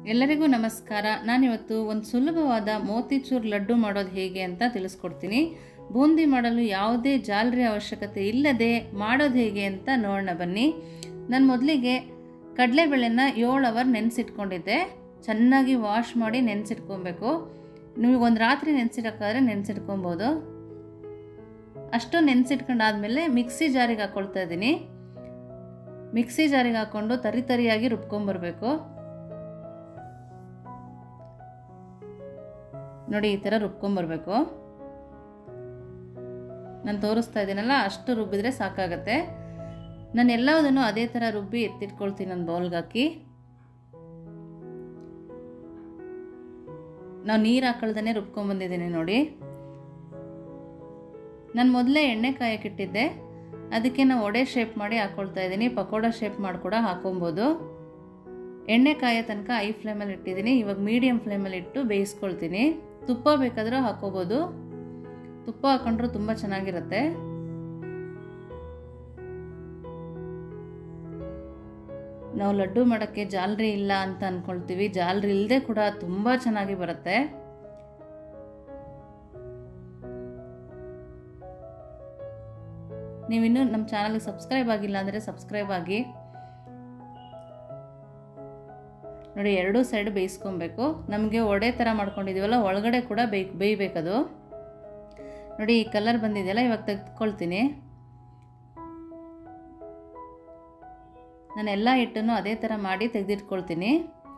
ಎಲ್ಲರಿಗೂ ನಮಸ್ಕಾರ ನಾನಿವತ್ತು ಒಂದು ಸುಲಭವಾದ ಮೋತಿಚೂರ್ ಲಡ್ಡು ಮಾಡೋದು ಹೇಗೆ ಅಂತ ತಿಳಿಸ್ಕೊಡ್ತೀನಿ ಬೂಂದಿ ಮಾಡಲು ಯಾವುದೇ ಜಾಲರಿ ಅವಶ್ಯಕತೆ ಇಲ್ಲದೆ ಮಾಡೋದು ಹೇಗೆ ಅಂತ ನೋಡೋಣ ಬನ್ನಿ ನಾನು ಮೊದಲಿಗೆ ಕಡಲೆಬೇಳೆನ ಏಳು ಅವರ್ ನೆನೆಸಿಟ್ಕೊಂಡಿದ್ದೆ ಚೆನ್ನಾಗಿ ವಾಶ್ ಮಾಡಿ ನೆನೆಸಿಟ್ಕೊಬೇಕು ನೀವು ಒಂದು ರಾತ್ರಿ ನೆನೆಸಿಡೋಕ್ಕಾದ್ರೆ ನೆನೆಸಿಟ್ಕೊಬೋದು ಅಷ್ಟು ನೆನೆಸಿಟ್ಕೊಂಡಾದ್ಮೇಲೆ ಮಿಕ್ಸಿ ಜಾರಿಗೆ ಹಾಕ್ಕೊಳ್ತಾ ಇದ್ದೀನಿ ಮಿಕ್ಸಿ ಜಾರಿಗೆ ಹಾಕ್ಕೊಂಡು ತರಿ ತರಿಯಾಗಿ ರುಬ್ಕೊಂಬರ್ಬೇಕು ನೋಡಿ ಈ ಥರ ರುಬ್ಕೊಂಬರ್ಬೇಕು ನಾನು ತೋರಿಸ್ತಾ ಇದ್ದೀನಲ್ಲ ಅಷ್ಟು ರುಬ್ಬಿದ್ರೆ ಸಾಕಾಗತ್ತೆ ನಾನು ಎಲ್ಲದನ್ನು ಅದೇ ಥರ ರುಬ್ಬಿ ಎತ್ತಿಟ್ಕೊಳ್ತೀನಿ ನನ್ನ ಬೌಲ್ಗೆ ಹಾಕಿ ನಾವು ನೀರು ಹಾಕೊಳ್ದೇ ರುಬ್ಕೊಂಬಂದಿದ್ದೀನಿ ನೋಡಿ ನಾನು ಮೊದಲೇ ಎಣ್ಣೆ ಕಾಯಕ್ಕಿಟ್ಟಿದ್ದೆ ಅದಕ್ಕೆ ನಾವು ಒಡೆ ಶೇಪ್ ಮಾಡಿ ಹಾಕ್ಕೊಳ್ತಾ ಇದ್ದೀನಿ ಪಕೋಡ ಶೇಪ್ ಮಾಡಿ ಕೂಡ ಹಾಕೊಬೋದು ಎಣ್ಣೆ ಕಾಯೋ ತನಕ ಐ ಫ್ಲೇಮಲ್ಲಿ ಇಟ್ಟಿದ್ದೀನಿ ಇವಾಗ ಮೀಡಿಯಮ್ ಫ್ಲೇಮಲ್ಲಿ ಇಟ್ಟು ಬೇಯಿಸ್ಕೊಳ್ತೀನಿ ತುಪ್ಪ ಬೇಕಾದರೂ ಹಾಕೋಬೋದು ತುಪ್ಪ ಹಾಕೊಂಡ್ರೂ ತುಂಬ ಚೆನ್ನಾಗಿರುತ್ತೆ ನಾವು ಲಡ್ಡು ಮಾಡೋಕ್ಕೆ ಜಾಲರಿ ಇಲ್ಲ ಅಂತ ಅಂದ್ಕೊಳ್ತೀವಿ ಜಾಲರಿ ಇಲ್ಲದೆ ಕೂಡ ತುಂಬ ಚೆನ್ನಾಗಿ ಬರುತ್ತೆ ನೀವಿನ್ನೂ ನಮ್ಮ ಚಾನಲ್ಗೆ ಸಬ್ಸ್ಕ್ರೈಬ್ ಆಗಿಲ್ಲ ಅಂದರೆ ಸಬ್ಸ್ಕ್ರೈಬ್ ಆಗಿ ನೋಡಿ ಎರಡೂ ಸೈಡ್ ಬೇಯಿಸ್ಕೊಬೇಕು ನಮಗೆ ಒಡೆ ಥರ ಮಾಡ್ಕೊಂಡಿದ್ದೀವಲ್ಲ ಒಳಗಡೆ ಕೂಡ ಬೇಯ್ ಬೇಯಬೇಕದು ನೋಡಿ ಈ ಕಲರ್ ಬಂದಿದೆಯಲ್ಲ ಇವಾಗ ತೆಗೆದುಕೊಳ್ತೀನಿ ನಾನು ಎಲ್ಲ ಹಿಟ್ಟನ್ನು ಅದೇ ಥರ ಮಾಡಿ ತೆಗೆದಿಟ್ಕೊಳ್ತೀನಿ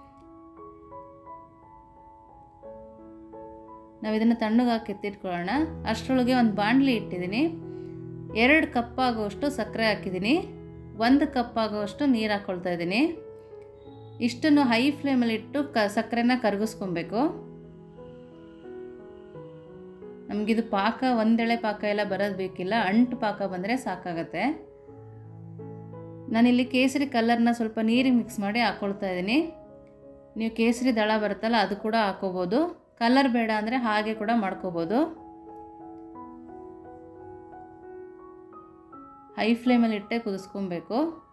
ನಾವು ಇದನ್ನು ತಣ್ಣಗೆ ಹಾಕಿ ಎತ್ತಿಟ್ಕೊಳ್ಳೋಣ ಅಷ್ಟರೊಳಗೆ ಒಂದು ಬಾಣಲಿ ಇಟ್ಟಿದ್ದೀನಿ ಎರಡು ಕಪ್ ಆಗುವಷ್ಟು ಸಕ್ಕರೆ ಹಾಕಿದ್ದೀನಿ ಒಂದು ಕಪ್ ಆಗುವಷ್ಟು ನೀರು ಹಾಕ್ಕೊಳ್ತಾ ಇದ್ದೀನಿ ಇಷ್ಟನ್ನು ಹೈ ಫ್ಲೇಮಲ್ಲಿ ಇಟ್ಟು ಕ ಸಕ್ಕರೆನ ಕರಗಿಸ್ಕೊಬೇಕು ನಮಗಿದು ಪಾಕ ಒಂದೆಳೆ ಪಾಕ ಎಲ್ಲ ಬರೋದು ಬೇಕಿಲ್ಲ ಅಂಟು ಪಾಕ ಬಂದರೆ ಸಾಕಾಗತ್ತೆ ನಾನಿಲ್ಲಿ ಕೇಸರಿ ಕಲರ್ನ ಸ್ವಲ್ಪ ನೀರಿಗೆ ಮಿಕ್ಸ್ ಮಾಡಿ ಹಾಕ್ಕೊಳ್ತಾ ಇದ್ದೀನಿ ನೀವು ಕೇಸರಿ ದಳ ಬರುತ್ತಲ್ಲ ಅದು ಕೂಡ ಹಾಕೋಬೋದು ಕಲರ್ ಬೇಡ ಅಂದರೆ ಹಾಗೆ ಕೂಡ ಮಾಡ್ಕೋಬೋದು ಹೈ ಫ್ಲೇಮಲ್ಲಿ ಇಟ್ಟೆ ಕುದಿಸ್ಕೊಬೇಕು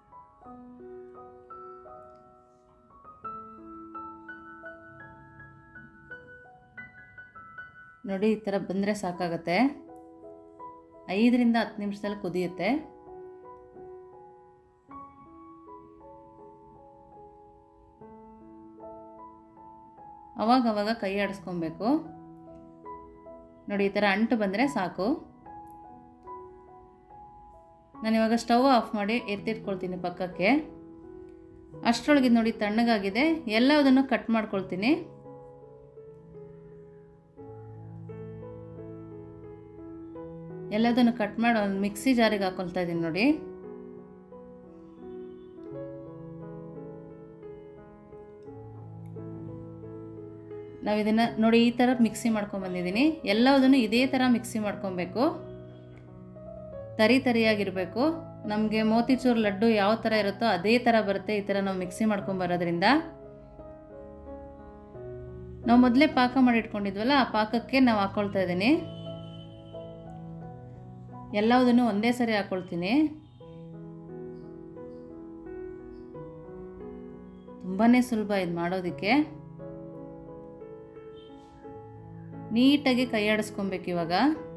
ನೋಡಿ ಈ ಥರ ಬಂದರೆ ಸಾಕಾಗತ್ತೆ ಐದರಿಂದ ಹತ್ತು ನಿಮಿಷದಲ್ಲಿ ಕುದಿಯುತ್ತೆ ಅವಾಗ ಅವಾಗ ಕೈ ಆಡಿಸ್ಕೊಬೇಕು ನೋಡಿ ಈ ಥರ ಅಂಟು ಬಂದರೆ ಸಾಕು ನಾನಿವಾಗ ಸ್ಟವ್ ಆಫ್ ಮಾಡಿ ಎತ್ತಿಟ್ಕೊಳ್ತೀನಿ ಪಕ್ಕಕ್ಕೆ ಅಷ್ಟರೊಳಗೆ ನೋಡಿ ತಣ್ಣಗಾಗಿದೆ ಎಲ್ಲದನ್ನು ಕಟ್ ಮಾಡ್ಕೊಳ್ತೀನಿ ಎಲ್ಲದನ್ನು ಕಟ್ ಮಾಡಿ ಒಂದು ಮಿಕ್ಸಿ ಜಾರಿಗೆ ಹಾಕೊಳ್ತಾ ಇದ್ದೀನಿ ನೋಡಿ ನಾವು ಇದನ್ನು ನೋಡಿ ಈ ಥರ ಮಿಕ್ಸಿ ಮಾಡ್ಕೊಂಬಂದಿದ್ದೀನಿ ಎಲ್ಲದನ್ನು ಇದೇ ಥರ ಮಿಕ್ಸಿ ಮಾಡ್ಕೊಬೇಕು ತರಿ ತರಿಯಾಗಿರಬೇಕು ನಮಗೆ ಮೋತಿಚೂರ್ ಲಡ್ಡು ಯಾವ ಥರ ಇರುತ್ತೋ ಅದೇ ಥರ ಬರುತ್ತೆ ಈ ಥರ ನಾವು ಮಿಕ್ಸಿ ಮಾಡ್ಕೊಂಬರೋದ್ರಿಂದ ನಾವು ಮೊದಲೇ ಪಾಕ ಮಾಡಿ ಇಟ್ಕೊಂಡಿದ್ವಲ್ಲ ಆ ಪಾಕಕ್ಕೆ ನಾವು ಹಾಕ್ಕೊಳ್ತಾ ಇದ್ದೀನಿ ಎಲ್ಲದನ್ನು ಒಂದೇ ಸರಿ ಹಾಕ್ಕೊಳ್ತೀನಿ ತುಂಬಾ ಸುಲಭ ಇದು ಮಾಡೋದಕ್ಕೆ ನೀಟಾಗಿ ಕೈ ಆಡಿಸ್ಕೊಬೇಕು ಇವಾಗ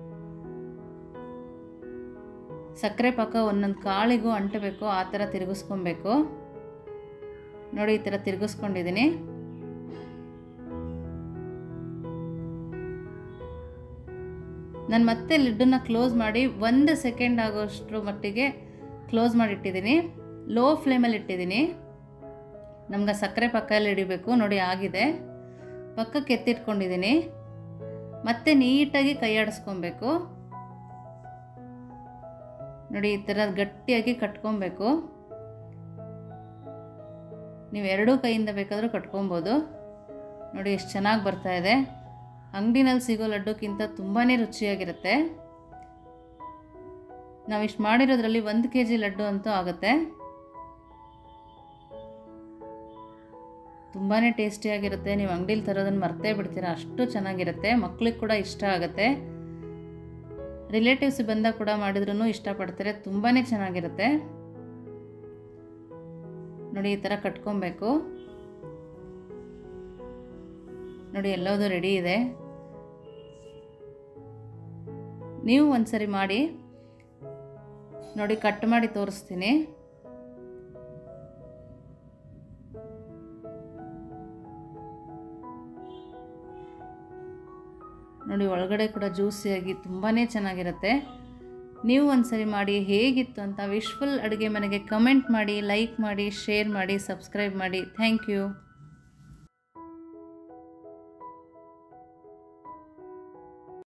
ಸಕ್ಕರೆ ಪಾಕ ಒಂದೊಂದು ಕಾಳಿಗೂ ಅಂಟಬೇಕು ಆ ಥರ ತಿರುಗಿಸ್ಕೊಬೇಕು ನೋಡಿ ಈ ಥರ ತಿರುಗಿಸ್ಕೊಂಡಿದ್ದೀನಿ ನಾನು ಮತ್ತೆ ಲಿಡ್ಡನ್ನು ಕ್ಲೋಸ್ ಮಾಡಿ ಒಂದು ಸೆಕೆಂಡ್ ಆಗೋಷ್ಟರ ಮಟ್ಟಿಗೆ ಕ್ಲೋಸ್ ಮಾಡಿಟ್ಟಿದ್ದೀನಿ ಲೋ ಫ್ಲೇಮಲ್ಲಿ ಇಟ್ಟಿದ್ದೀನಿ ನಮ್ಗೆ ಸಕ್ಕರೆ ಪಕ್ಕದಲ್ಲಿ ಹಿಡಿಬೇಕು ನೋಡಿ ಆಗಿದೆ ಪಕ್ಕಕ್ಕೆ ಎತ್ತಿಟ್ಕೊಂಡಿದ್ದೀನಿ ಮತ್ತೆ ನೀಟಾಗಿ ಕೈ ಆಡಿಸ್ಕೊಬೇಕು ನೋಡಿ ಈ ಥರ ಗಟ್ಟಿಯಾಗಿ ಕಟ್ಕೊಬೇಕು ನೀವು ಎರಡೂ ಕೈಯಿಂದ ಬೇಕಾದರೂ ಕಟ್ಕೊಬೋದು ನೋಡಿ ಎಷ್ಟು ಚೆನ್ನಾಗಿ ಬರ್ತಾ ಇದೆ ಅಂಗಡಿನಲ್ಲಿ ಸಿಗೋ ಲಡ್ಡುಕ್ಕಿಂತ ತುಂಬಾ ರುಚಿಯಾಗಿರುತ್ತೆ ನಾವಿಷ್ಟು ಮಾಡಿರೋದ್ರಲ್ಲಿ ಒಂದು ಕೆ ಜಿ ಲಡ್ಡು ಅಂತೂ ಆಗುತ್ತೆ ತುಂಬಾ ಟೇಸ್ಟಿಯಾಗಿರುತ್ತೆ ನೀವು ಅಂಗಡೀಲಿ ತರೋದನ್ನು ಮರ್ತೇ ಬಿಡ್ತೀರಾ ಅಷ್ಟು ಚೆನ್ನಾಗಿರುತ್ತೆ ಮಕ್ಳಿಗೆ ಕೂಡ ಇಷ್ಟ ಆಗುತ್ತೆ ರಿಲೇಟಿವ್ಸ್ ಬಂದಾಗ ಕೂಡ ಮಾಡಿದ್ರೂ ಇಷ್ಟಪಡ್ತಾರೆ ತುಂಬಾ ಚೆನ್ನಾಗಿರುತ್ತೆ ನೋಡಿ ಈ ಥರ ಕಟ್ಕೊಬೇಕು ನೋಡಿ ಎಲ್ಲದೂ ರೆಡಿ ಇದೆ ನೀವು ಒಂದ್ಸರಿ ಮಾಡಿ ನೋಡಿ ಕಟ್ ಮಾಡಿ ತೋರಿಸ್ತೀನಿ ನೋಡಿ ಒಳಗಡೆ ಕೂಡ ಜ್ಯೂಸಿಯಾಗಿ ತುಂಬಾ ಚೆನ್ನಾಗಿರುತ್ತೆ ನೀವು ಒಂದ್ಸರಿ ಮಾಡಿ ಹೇಗಿತ್ತು ಅಂತ ವಿಶ್ಫುಲ್ ಅಡುಗೆ ಮನೆಗೆ ಕಮೆಂಟ್ ಮಾಡಿ ಲೈಕ್ ಮಾಡಿ ಶೇರ್ ಮಾಡಿ ಸಬ್ಸ್ಕ್ರೈಬ್ ಮಾಡಿ ಥ್ಯಾಂಕ್ ಯು